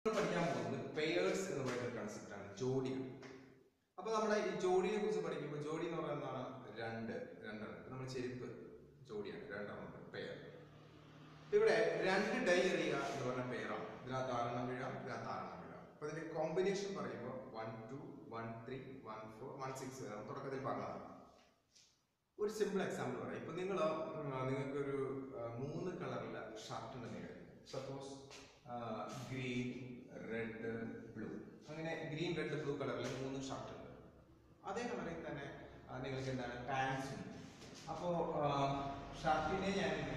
നമ്മൾ പഠിക്കാൻ പോകുന്നത് പെയേഴ്സ് എന്ന് പറയുന്ന ഒരു കൺസെപ്റ്റാണ് ജോഡികൾ അപ്പൊ നമ്മുടെ ഈ ജോഡിയെ കുറിച്ച് പഠിക്കുമ്പോൾ ജോഡി എന്ന് പറയുന്നത് എന്താണ് രണ്ട് രണ്ടെണ്ണം ഇപ്പൊ നമ്മൾ ചെരുപ്പ് ജോഡിയാണ് രണ്ടെണ്ണം ഉണ്ട് പെയർ ഇവിടെ രണ്ട് ഡൈ എറിയുക എന്ന് പറഞ്ഞ പെയറാണ് ഇതിനകത്ത് ആറെണ്ണം വീഴാം ഇതിനകത്ത് ആറെണ്ണം വീഴാം അപ്പൊ ഇതിന്റെ കോമ്പിനേഷൻ പറയുമ്പോൾ one two one three one four one six വരാം തുടക്കത്തിൽ പറഞ്ഞതാണ് ഒരു സിമ്പിൾ എക്സാമ്പിൾ പറയാം ഇപ്പൊ നിങ്ങൾ നിങ്ങൾക്ക് ഒരു മൂന്ന് കളറിലെ ഷർട്ട് ഉണ്ടെന്ന് സപ്പോസ് ഗ്രീൻ റെഡ് ബ്ലൂ അങ്ങനെ ഗ്രീൻ റെഡ് ബ്ലൂ കളറിൽ മൂന്ന് ഷർട്ട് ഉണ്ട് അതേ കളറിൽ തന്നെ ആ, നിങ്ങൾക്ക് എന്താണ് പാൻസ് ഉണ്ട് അപ്പോ ഷർട്ടിനെ ഞാൻ ഇങ്ങനെ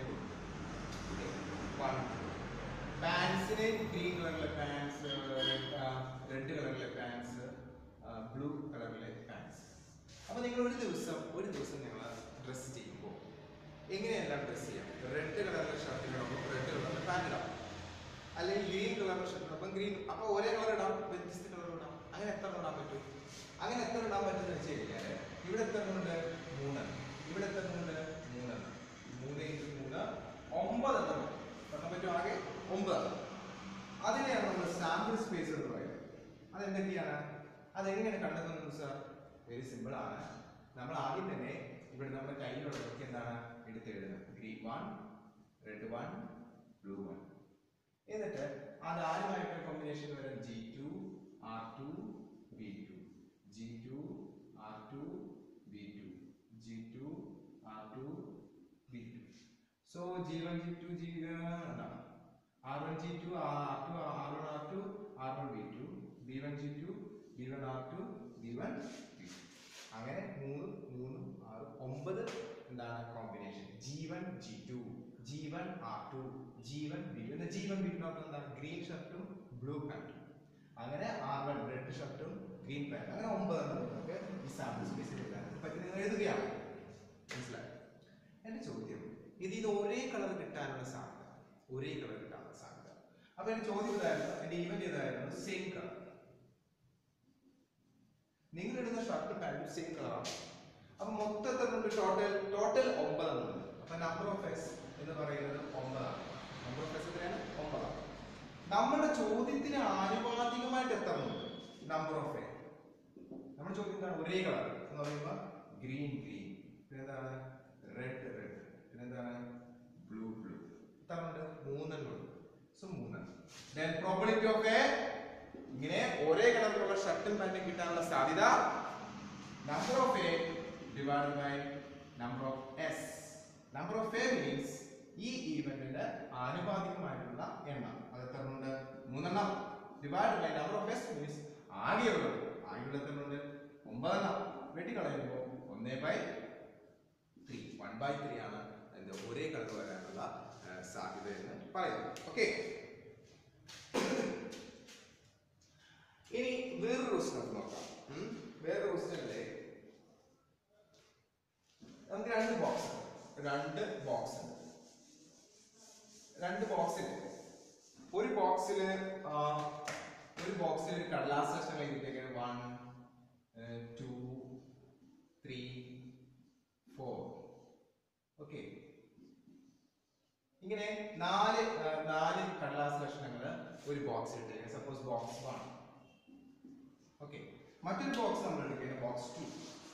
പാൻസിന് ഗ്രീൻ കളറിലെ പാൻസ് റെഡ് കളറിലെ പാൻസ് ബ്ലൂ കളറിലെ പാൻസ് അപ്പൊ നിങ്ങൾ ഒരു ദിവസം ഒരു ദിവസം നിങ്ങൾ ഡ്രസ്സ് ചെയ്യുമ്പോൾ എങ്ങനെയെല്ലാം ഡ്രസ്സ് ചെയ്യാം റെഡ് കളറിലെ ഷർട്ട് ഇടുമ്പോൾ റെഡ് കളറിലെ പാൻറ് ഇടാം അല്ലെങ്കിൽ ഗ്രീൻ കളറിലെ ഷർട്ട് ഇടുമ്പോൾ ഗ്രീൻ അപ്പൊ ഒരേ കളർ ഇടാം വ്യത്യസ്ത കളർ ഇടാം അങ്ങനെ എത്ര ഇടാൻ പറ്റും അങ്ങനെ എത്ര ഇടാൻ പറ്റുമെന്ന് വെച്ച് കഴിഞ്ഞാൽ ഇവിടെ എത്ര ഉണ്ട് മൂന്നെണ്ണം ഇവിടെ എത്ര ഉണ്ട് മൂന്നെണ്ണം മൂന്ന് ഇൻറ്റു മൂന്ന് ഒമ്പതെണ്ണം എണ്ണം പറ്റും ആകെ ഒമ്പതെണ്ണം അതിനെയാണ് നമ്മൾ സാമ്പിൾ സ്പേസ് എന്ന് പറയുന്നത് അതെന്തൊക്കെയാണ് അതെങ്ങനെയാണ് കണ്ടെത്തുന്നത് സാർ വെരി സിമ്പിൾ ആണ് നമ്മൾ ആദ്യം തന്നെ ഇവിടെ നമ്മുടെ കയ്യിലുള്ളതൊക്കെ എന്താണ് എടുത്ത് എഴുതുന്നത് green one red one blue one എന്നിട്ട് അത് ആരുമായിട്ട് കോമ്പിനേഷൻ വരും G two R two B two G two R two B two G two R two B two so G one G two G എന്താണ് R one G two R two R one R two R one B two B one G two B one R two B one B two അങ്ങനെ മൂന്ന് മൂന്ന് ആറ് ഒമ്പത് എന്താണ് combination G one G two G one R two G one B two G one B two എന്താണ് green ഷർട്ടും blue പാൻറ്റും അങ്ങനെ ആർ വൺ റെഡ് ഷർട്ടും ഗ്രീൻ പാൻറ്റും അങ്ങനെ ഒമ്പതെണ്ണം നിങ്ങൾക്ക് ഈ സാമ്പിൾ സ്പേസിൽ എഴുതാൻ പറ്റി നിങ്ങൾ എഴുതുകയാണ് മനസ്സിലായി എന്റെ ചോദ്യം ഇത് ഇത് ഒരേ കളർ കിട്ടാനുള്ള സാധ്യത ഒരേ കളർ കിട്ടാനുള്ള സാധ്യത അപ്പൊ എന്റെ ചോദ്യം ഇതായിരുന്നു എന്റെ ഇവന്റ് ഇതായിരുന്നു സെയിം കളർ നിങ്ങൾ ഇടുന്ന ഷർട്ട് പാൻറ്റും സെയിം കളറാണ് അപ്പൊ മൊത്തത്തിൽ കൊണ്ട് ടോട്ടൽ ടോട്ടൽ ഒമ്പതെണ്ണം ഉണ്ട് അപ്പൊ നമ്പർ ഓഫ് എസ് എന്ന് പറയുന്നത് ഒമ്പതാണ് നമ്പർ ഓഫ് എസ് എത്രയാണ് ഒമ്പതാണ് നമ്മുടെ ചോദ്യത്തിന് ആനുപാതികമായിട്ട് എത്ര ഉണ്ട് നമ്പർ ഓഫ് എ നമ്മുടെ ചോദ്യം എന്താണ് ഒരേ കളർ എന്ന് പറയുമ്പോൾ ഗ്രീൻ ഗ്രീൻ പിന്നെന്താണ് റെഡ് റെഡ് പിന്നെന്താണ് ബ്ലൂ ബ്ലൂ എത്ര ഉണ്ട് മൂന്നെണ്ണം ഉണ്ട് സോ മൂന്നെണ്ണം ദെൻ പ്രോബിലിറ്റി ഓഫ് എ ഇങ്ങനെ ഒരേ കളറിലുള്ള ഷർട്ടും പാന്റും കിട്ടാനുള്ള സാധ്യത number of A divide by number of S number of A means ഈ ഈവന്റിന്റെ ആനുപാതികമായിട്ടുള്ള എണ്ണം അത് എത്ര ഉണ്ട് മൂന്നെണ്ണം divide by number of S means ആകെയുള്ളത് ആകെയുള്ള എത്ര ഉണ്ട് ഒമ്പതെണ്ണം വെട്ടിക്കളയുമ്പോൾ ഒന്നേ by three one by three ആണ് എന്ത് ഒരേ കളർ വരാനുള്ള ആ, സാധ്യത എന്ന് പറയുന്നത് ഓക്കെ ഇനി വേറൊരു ക്വസ്റ്റൻ നമുക്ക് നോക്കാം ഉം? വേറൊരു ക്വസ്റ്റനിലെ നമുക്ക് രണ്ട് ബോക്സ് രണ്ട് ബോക്സ് ഉണ്ട് രണ്ട് ബോക്സിൽ ഒരു ബോക്സിൽ ഒരു ബോക്സിൽ ഒരു കടലാസ് കഷ്ണങ്ങൾ എഴുതിയിട്ടേക്കാണ് one two three four okay ഇങ്ങനെ നാല് ആ, നാല് കടലാസ് കഷ്ണങ്ങൾ ഒരു ബോക്സിൽ ഇട്ടേക്കാം സപ്പോസ് ബോക്സ് വൺ ഓക്കെ മറ്റൊരു ബോക്സ് നമ്മൾ എടുക്കുന്നത് box two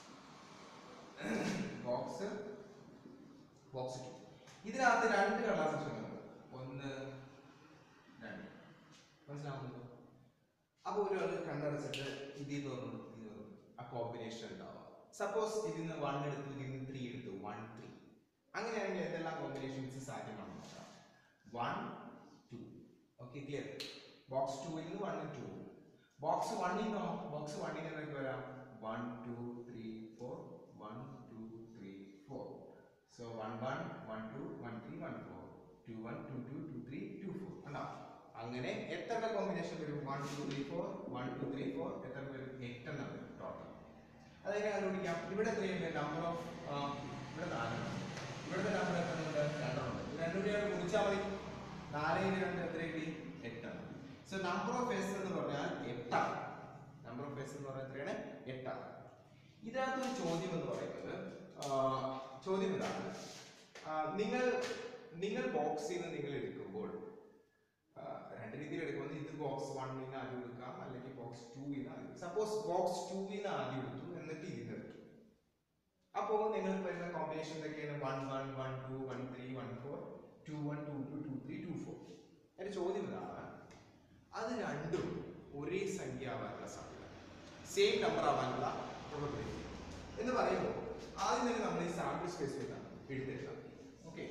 box box two ഇതിനകത്ത് രണ്ട് കടലാസ് കഷ്ണങ്ങളുണ്ട് ഒന്ന് രണ്ട് മനസ്സിലാവുന്നുണ്ടോ അപ്പൊ ഒരാൾ കണ്ണടച്ചിട്ട് ഇതിൽ നിന്ന് ഒന്ന് ഇതിൽ നിന്ന് ഒന്ന് ആ കോമ്പിനേഷൻ ഉണ്ടാവാം സപ്പോസ് ഇതിൽ നിന്ന് വൺ എടുത്തു ഇതിൽ നിന്ന് ത്രീ എടുത്തു വൺ ത്രീ അങ്ങനെയാണെങ്കിൽ എന്തെല്ലാം കോമ്പിനേഷൻസ് സാധ്യമാണെന്ന് നോക്കാം one two okay clear box ടൂയിൽ നിന്ന് വണ്ണും ടു ബോക്സ് വണ്ണിൽ നിന്നോ ബോക്സ് വണ്ണിൽ നിന്നൊക്കെ വരാം one two three four one two three four so one one one two one three one four two one two two two three two four ഉണ്ടാവും അങ്ങനെ എത്ര കോമ്പിനേഷൻ വരും one two three four one two three four എത്ര വരും എട്ടെണ്ണം വരും total അതെങ്ങനെ കണ്ടുപിടിക്കാം ഇവിടെ എത്രയുണ്ട് നമ്പർ ഓഫ് ഇവിടെ നാലെണ്ണം ഇവിടുത്തെ നമ്പർ എത്ര ഉണ്ട് രണ്ടെണ്ണം ഉണ്ട് രണ്ടു കൂടി ഗുണിച്ചാൽ മതി നാലിന് രണ്ട് എത്ര കിട്ടി എട്ടെണ്ണം സോ നമ്പർ ഓഫ് എസ് എന്ന് പറഞ്ഞാൽ എട്ടാണ് നമ്പർ ഓഫ് എസ് എന്ന് പറഞ്ഞാൽ എത്രയാണ് എട്ടാണ് ഇതിനകത്ത് ഒരു ചോദ്യം എന്ന് പറയുന്നത് ആ, ചോദ്യം ഇതാണ് ആ, നിങ്ങൾ നിങ്ങൾ ബോക്സിൽ നിന്ന് നിങ്ങൾ എടുക്കുമ്പോൾ ആ, രണ്ട് രീതിയിൽ എടുക്കുമ്പോൾ ഇത് ബോക്സ് വണ്ണിന് ആദ്യം എടുക്കാം അല്ലെങ്കിൽ ബോക്സ് ടൂവിന് ആദ്യം സപ്പോസ് ബോക്സ് ടൂവിന് ആദ്യം എടുത്തു എന്നിട്ട് ഇതിന് എടുത്തു അപ്പോൾ നിങ്ങൾക്ക് വരുന്ന കോമ്പിനേഷൻ എന്തൊക്കെയാണ് one one one two one three one four two one two two two three two four എൻ്റെ ചോദ്യം ഇതാണ് അത് രണ്ടും ഒരേ സംഖ്യ ആവാനുള്ള സാധ്യത സെയിം നമ്പർ ആവാനുള്ള പ്രോബിലിറ്റി എന്ന് പറയുമ്പോൾ ആദ്യം തന്നെ നമ്മൾ ഈ സാമ്പിൾ സ്പേസ് എഴുതാം എഴുതെഴുതാം ഓക്കെ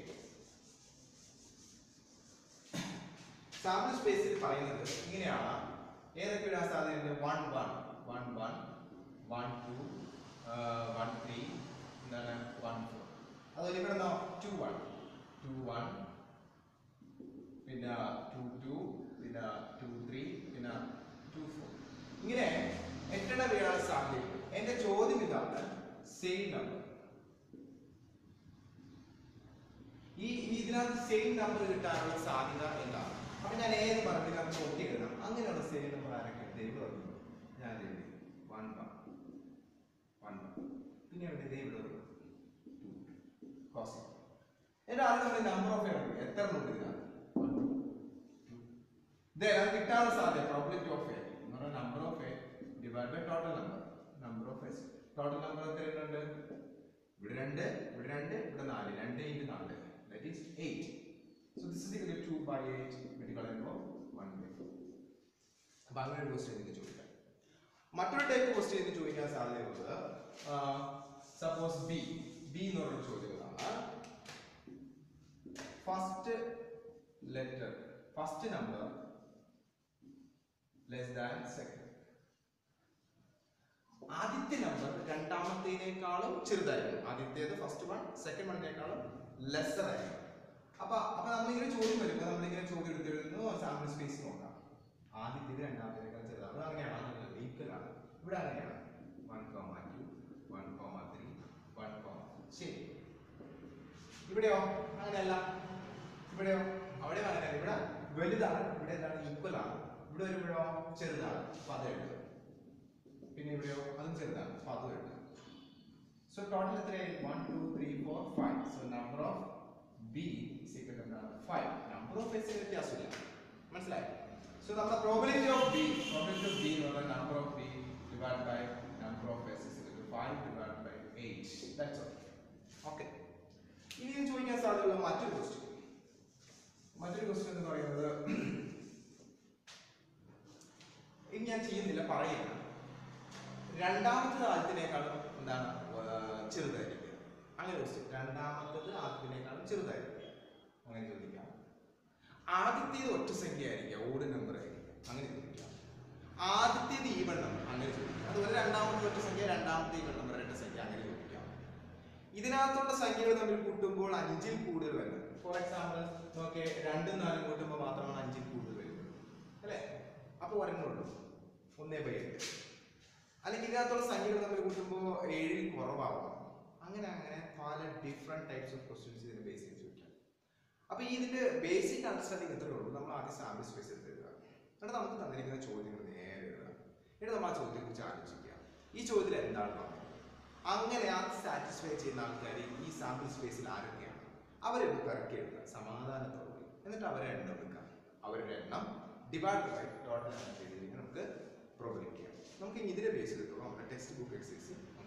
സാമ്പിൾ സ്പേസിൽ പറയുന്നത് ഇങ്ങനെയാണ് ഏതൊക്കെ ഇടാൻ സാധ്യതയുണ്ട് one one one one one two one three എന്താണ് വൺ ഫോർ അതുപോലെ ഇവിടെ നിന്നോ ടു വൺ ടു വൺ പിന്നെ ടു ടു പിന്നെ ടു ത്രീ പിന്നെ ടു ഫോർ ഇങ്ങനെ എട്ടെണ്ണം വീഴാൻ സാധ്യതയുണ്ട് എന്റെ ചോദ്യം ഇതാണ് സെയിം നമ്പർ ഈ ഈ ഇതിനകത്ത് സെയിം നമ്പർ കിട്ടാനുള്ള സാധ്യത എന്താണ് അപ്പൊ ഞാൻ ഏത് പറഞ്ഞിട്ട് നമുക്ക് നോക്കി എഴുതാം അങ്ങനെയുള്ള സെയിം നമ്പർ ആരൊക്കെ ദൈവം പറഞ്ഞു ഞാൻ എഴുതി വൺ വൺ വൺ പിന്നെ എവിടെ ദൈവം പറഞ്ഞു ടു കോസ് എന്റെ ആദ്യം നമ്മൾ നമ്പർ ഓഫ് എണ്ണം എത്ര ഉണ്ട് ഇതിനകത്ത് Then അത് കിട്ടാനുള്ള സാധ്യത പ്രോബിലിറ്റി ഓഫ് എ എന്ന് പറഞ്ഞാൽ number of A divide by total number number of S total number എത്ര ഉണ്ട് ഇവിടെ രണ്ട് ഇവിടെ രണ്ട് ഇവിടെ നാല് രണ്ട് ഇൻറ്റു നാല് that is eight so this is equal to by eight വെട്ടി കളയുമ്പോൾ വൺ ബൈ ഫോർ അപ്പൊ അങ്ങനെ ഒരു ക്വസ്റ്റ്യൻ എനിക്ക് ചോദിക്കാം മറ്റൊരു ടൈപ്പ് ക്വസ്റ്റ്യൻ എനിക്ക് ചോദിക്കാൻ സാധ്യതയുള്ളത് സപ്പോസ് ബി ബി എന്ന് പറഞ്ഞൊരു ചോദ്യങ്ങളാണ് first letter first number less than second ആദ്യത്തെ നമ്പർ രണ്ടാമത്തേനേക്കാളും ചെറുതായിരിക്കും ആദ്യത്തേത് ഫസ്റ്റ് വൺ സെക്കൻഡ് വണ്ണിനേക്കാളും ലെസർ ആയിരിക്കും അപ്പൊ അപ്പൊ നമ്മളിങ്ങനെ ചോദ്യം വരുമ്പോൾ നമ്മളിങ്ങനെ ചോദ്യം എടുത്ത് എഴുതുന്നു സാമ്പിൾ സ്പേസ് നോക്കാം ആദ്യത്തേത് രണ്ടാമത്തേനേക്കാൾ ചെറുതാണ് അത് അങ്ങനെയാണ് ഈക്വൽ ആണ് ഇവിടെ അങ്ങനെയാണ് one comma two one comma three one comma ശരി ഇവിടെയോ അങ്ങനെയല്ല ഇവിടെയോ അവിടെ അങ്ങനെയല്ല ഇവിടെ വലുതാണ് ഇവിടെ എന്താണ് ഈക്വൽ ആണ് ഇവിടെ വരുമ്പോഴോ ചെറുതാണ് അപ്പൊ അത് എഴുതുക പിന്നെ ഇവിടെയോ അതും ചെറുതാണ് അപ്പൊ അതും എഴുതുക സോ ടോട്ടൽ എത്രയായി one two three four five so number of B is equal എന്താണ് ഫൈവ് നമ്പർ ഓഫ് എസ് വ്യത്യാസമില്ല മനസ്സിലായി സോ നമ്മുടെ probability of B probability of B എന്ന് പറഞ്ഞാൽ number of B divide by number of S is five divide by eight that's all okay ഇനി ഞാൻ ചോദിക്കാൻ സാധ്യതയുള്ള മറ്റൊരു ക്വസ്റ്റ്യൻ മറ്റൊരു ക്വസ്റ്റ്യൻ എന്ന് പറയുന്നത് ഇത് ഞാൻ ചെയ്യുന്നില്ല പറയുകയാണ് രണ്ടാമത്തത് ആദ്യത്തിനേക്കാളും എന്താണ് ഏർ ചെറുതായിരിക്കുക അങ്ങനെ ക്വസ്റ്റ്യൻ രണ്ടാമത്തത് ആദ്യത്തിനേക്കാളും ചെറുതായിരിക്കുക അങ്ങനെ ചോദിക്കാം ആദ്യത്തേത് ഒറ്റ സംഖ്യ ആയിരിക്കുക ഓട് നമ്പർ ആയിരിക്കുക അങ്ങനെ ചോദിക്കാം ആദ്യത്തേത് ഈവൺ നമ്പർ അങ്ങനെ ചോദിക്കാം അതുപോലെ രണ്ടാമത്തെ ഒറ്റ സംഖ്യ രണ്ടാമത്തെ ഈവൺ നമ്പർ രണ്ട് സംഖ്യ അങ്ങനെ ചോദിക്കാം ഇതിനകത്തുള്ള സംഖ്യകൾ തമ്മിൽ കൂട്ടുമ്പോൾ അഞ്ചിൽ കൂടുതൽ വരുന്നത് ഫോർ എക്സാമ്പിൾ നോക്കെ രണ്ടും നാലും കൂട്ടുമ്പോൾ മാത്രമാണ് അഞ്ചിൽ കൂടുതൽ വരുന്നത് അല്ലേ അപ്പോൾ ഒരെണ്ണമുള്ളൂ ഒന്നേ ബൈ എട്ട് അല്ലെങ്കിൽ ഇതിനകത്തുള്ള സംഖ്യകൾ തമ്മിൽ കൂട്ടുമ്പോൾ ഏഴിൽ കുറവാകും അങ്ങനെ അങ്ങനെ പല ഡിഫറെന്റ് ടൈപ്സ് ഓഫ് ക്വസ്റ്റ്യൻസ് ഇതിന് ബേസ് ചെയ്ത് ചോദിക്കാം അപ്പൊ ഈ ഇതിന്റെ ബേസിക് അണ്ടർസ്റ്റാൻഡിങ് എത്രയേ ഉള്ളൂ നമ്മൾ ആദ്യം സാമ്പിൾ സ്പേസ് എടുത്ത് എഴുതുക എന്നിട്ട് നമുക്ക് തന്നിരിക്കുന്ന ചോദ്യങ്ങൾ നേരെ എഴുതുക എന്നിട്ട് നമ്മൾ ആ ചോദ്യത്തെ കുറിച്ച് ആലോചിക്കുക ഈ ചോദ്യത്തിൽ എന്താണ് പറഞ്ഞത് അങ്ങനെ ആ സാറ്റിസ്ഫൈ ചെയ്യുന്ന ആൾക്കാർ ഈ സാമ്പിൾ സ്പേസിൽ ആരൊക്കെയാണ് അവരെ പിറക്കി എഴുതുക സമാധാനത്തോടെ എന്നിട്ട് അവരെ എണ്ണം എടുക്കാം അവരുടെ എണ്ണം ഡിവൈഡ് ബൈ ടോട്ടൽ എണ്ണം ചെയ്ത് കഴിഞ്ഞാൽ നമുക്ക് പ്രോബ്ലം ചെയ്യാം നമുക്ക് ഇനി ഇതിനെ ബേസ് ചെയ്തിട്ടുള്ള നമ്മുടെ ടെക്സ്റ്റ് ബുക്ക് എക്സസൈസ്